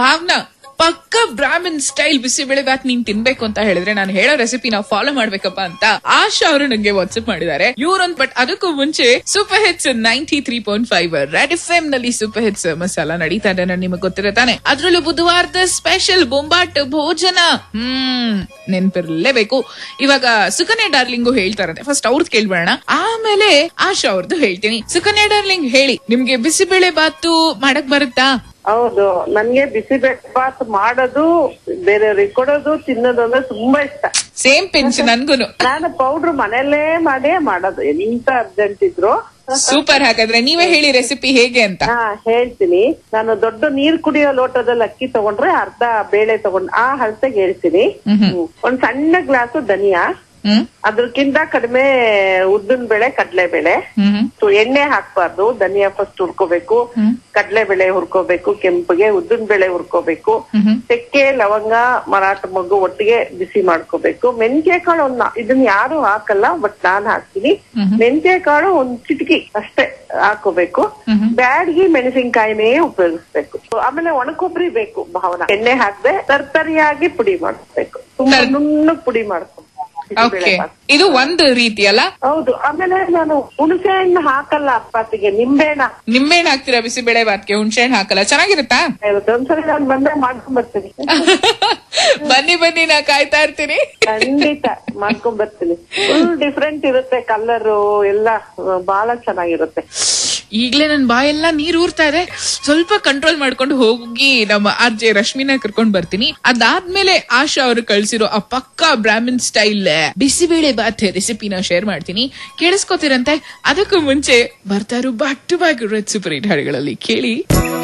ಭಾವನಾ ಪಕ್ಕ ಬ್ರಾಹ್ಮಣ್ ಸ್ಟೈಲ್ ಬಿಸಿಬೇಳೆ ಬಾತ್ ನೀನ್ ತಿನ್ಬೇಕು ಅಂತ ಹೇಳಿದ್ರೆ ನಾನು ಹೇಳೋ ರೆಸಿಪಿ ನಾವು ಫಾಲೋ ಮಾಡ್ಬೇಕಪ್ಪ ಅಂತ ಆಶಾ ಅವರು ನಂಗೆ ವಾಟ್ಸ್ಆಪ್ ಮಾಡಿದ್ದಾರೆ ಇವ್ರೊಂದ್ ಬಟ್ ಅದಕ್ಕೂ ಮುಂಚೆ super hits ninety three point five Red F M ನಲ್ಲಿ ಸೂಪರ್ ಹಿಟ್ಸ್ ಮಸಾಲ ನಡೀತಾ ಇದೆ ನಾನು ನಿಮಗೆ ಗೊತ್ತಿರತಾನೆ ಅದ್ರಲ್ಲೂ ಬುಧವಾರದ ಸ್ಪೆಷಲ್ ಬೊಂಬಾಟ್ ಭೋಜನ ಹ್ಮ್ ನೆನ್ಪಿರ್ಲೇಬೇಕು ಇವಾಗ ಸುಕನ್ಯಾ ಡಾರ್ಲಿಂಗು ಹೇಳ್ತಾರಂತೆ ಫಸ್ಟ್ ಅವ್ರದ್ದು ಕೇಳ್ಬೇಡ ಆಮೇಲೆ ಆಶಾ ಅವ್ರದ್ದು ಹೇಳ್ತೀನಿ ಸುಕನ್ಯಾ ಡಾರ್ಲಿಂಗ್ ಹೇಳಿ ನಿಮ್ಗೆ ಬಿಸಿಬೇಳೆ ಬಾತು ಮಾಡಕ್ ಬರುತ್ತಾ ಹೌದು ನನ್ಗೆ ಬಿಸಿಬೇಳೆ ಬಾತ್ ಮಾಡೋದು ಬೇರೆಯವ್ರಿಗೆ ಕೊಡೋದು ತಿನ್ನೋದು ಅಂದ್ರೆ ತುಂಬಾ ಇಷ್ಟ ಸೇಮ್ ಪಿಂಚ್ ನನ್ಗುನು ನಾನು ಪೌಡ್ರ್ ಮನೆಯಲ್ಲೇ ಮಾಡೇ ಮಾಡೋದು ಎಂತ ಅರ್ಜೆಂಟ್ ಇದ್ರು ಸೂಪರ್ ಹಾಗಾದ್ರೆ ನೀವೇ ಹೇಳಿ ರೆಸಿಪಿ ಹೇಗೆ ಅಂತ ಹಾ ಹೇಳ್ತೀನಿ ನಾನು ದೊಡ್ಡ ನೀರ್ ಕುಡಿಯೋ ಲೋಟದಲ್ಲಿ ಅಕ್ಕಿ ತಗೊಂಡ್ರೆ ಅರ್ಧ ಬೇಳೆ ತಗೊಂಡ್ ಆ ಹಳತೆಗೆ ಹೇಳ್ತೀನಿ ಹ್ಮ್. ಒಂದ್ ಸಣ್ಣ ಗ್ಲಾಸು ಧನಿಯಾ ಹ್ಮ್ ಅದ್ರಕ್ಕಿಂತ ಕಡಿಮೆ ಉದ್ದಿನ ಬೇಳೆ ಕಡಲೆ ಬೇಳೆ ಹ್ಮ್ ಸೊ ಎಣ್ಣೆ ಹಾಕ್ಬಾರ್ದು ಧನಿಯಾ ಫಸ್ಟ್ ಹುರ್ಕೋಬೇಕು ಕಡಲೆ ಬೇಳೆ ಹುರ್ಕೋಬೇಕು ಕೆಂಪಗೆ ಉದ್ದಿನ ಬೇಳೆ ಹುರ್ಕೋಬೇಕು ಚಕ್ಕೆ ಲವಂಗ ಮರಾಠ ಮಗು ಒಟ್ಟಿಗೆ ಬಿಸಿ ಮಾಡ್ಕೋಬೇಕು ಮೆಂತ್ಯ ಕಾಳು ಒಂದ್ ನಾ- ಇದನ್ನ ಯಾರು ಹಾಕಲ್ಲ ಬಟ್ ನಾನ್ ಹಾಕ್ತೀನಿ ಮೆಂತ್ಯ ಕಾಳು ಒಂದ್ ಚಿಟಕಿ ಅಷ್ಟೇ ಹಾಕೋಬೇಕು ಬ್ಯಾಡ್ಗಿ ಮೆಣಸಿನ್ಕಾಯಿನೇ ಉಪಯೋಗಿಸ್ಬೇಕು So, ಆಮೇಲೆ ಒಣಕೊಬ್ಬರಿ ಬೇಕು ಭಾವನ ಎಣ್ಣೆ ಹಾಕ್ದೆ ತರ್ತರಿಯಾಗಿ ಪುಡಿ ಮಾಡಿಸ್ಬೇಕು ತುಂಬಾ ನುಣ್ಣಗ್ ಪುಡಿ ಮಾಡ್ಬೇಕು ಓಕೆ ಇದು ಒಂದು ರೀತಿ ಅಲ್ಲ ಹೌದು ಆಮೇಲೆ ನಾನು ಹುಣಸೆ ಹಣ್ಣು ಹಾಕಲ್ಲ ಅಪ್ಪಾತಿಗೆ ನಿಂಬೆಹಣ್ಣ ನಿಮ್ಮೆಣ್ಣು ಹಾಕ್ತೀರಾ ಬಿಸಿಬೇಳೆ ಬಾತ್ಗೆ ಹುಣ್ಸೆ ಹಣ್ಣು ಹಾಕಲ್ಲ ಚೆನ್ನಾಗಿರುತ್ತಾ ಇರುತ್ತೆ. ಒಂದ್ಸರಿ ನಾನು ಬಂದ್ರೆ ಮಾಡ್ಕೊಂಡ್ ಬರ್ತೀನಿ ಬನ್ನಿ ಬನ್ನಿ ನಾ ಕಾಯ್ತಾ ಇರ್ತೀನಿ ಖಂಡಿತ ಮಾಡ್ಕೊಂಡ್ ಬರ್ತೀನಿ ಫುಲ್ ಡಿಫ್ರೆಂಟ್ ಇರುತ್ತೆ ಕಲರು ಎಲ್ಲ ಬಹಳ ಚೆನ್ನಾಗಿರುತ್ತೆ ಈಗ್ಲೇ ನನ್ ಬಾಯೆಲ್ಲ ನೀರ್ ಊರ್ತಾ ಇದೆ ಸ್ವಲ್ಪ ಕಂಟ್ರೋಲ್ ಮಾಡ್ಕೊಂಡು ಹೋಗಿ ನಮ್ಮ ಆರ್ ಜೆ ರಶ್ಮಿನ ಕರ್ಕೊಂಡ್ ಬರ್ತೀನಿ ಅದಾದ್ಮೇಲೆ ಆಶಾ ಅವರು ಕಳ್ಸಿರೋ ಆ ಪಕ್ಕಾ ಬ್ರಾಹ್ಮಣ್ ಸ್ಟೈಲ್ ಬಿಸಿಬೇಳೆ ಬಾತ್ ರೆಸಿಪಿನ ಶೇರ್ ಮಾಡ್ತೀನಿ ಕೇಳಿಸ್ಕೊತಿರಂತೆ ಅದಕ್ಕೂ ಮುಂಚೆ ಬರ್ತಾ ಇರೋ back to back Red super hit ಹಾಡುಗಳಲ್ಲಿ ಕೇಳಿ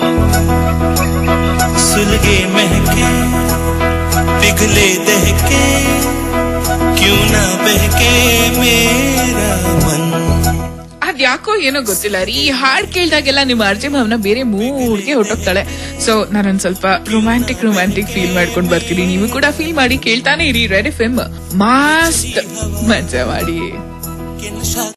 सुलगे महके पिघले दहके क्यों ना बहके मेरा मन ಅದ್ಯಾಕೋ ಏನೋ ಗೊತ್ತಿಲ್ಲ ರೀ ಈ ಹಾಡ್ ಕೇಳ್ದಾಗೆಲ್ಲ ನಿಮ್ಮ ಅರ್ಜಿ ಭಾವನ ಬೇರೆ ಮೂಡ್ಗೆ ಹೊಟ್ಟೋಗ್ತಾಳೆ ಸೊ ನಾನೊಂದ್ ಸ್ವಲ್ಪ ರೊಮ್ಯಾಂಟಿಕ್ ರೊಮ್ಯಾಂಟಿಕ್ ಫೀಲ್ ಮಾಡ್ಕೊಂಡ್ ಬರ್ತೀನಿ ನೀವು ಕೂಡ ಫೀಲ್ ಮಾಡಿ ಕೇಳ್ತಾನೆ ಇರಿ ರೆಡ್ ಎಫ್ ಎಂ ಮಸ್ತ್ ಮಜಾ ಮಾಡಿ के नशा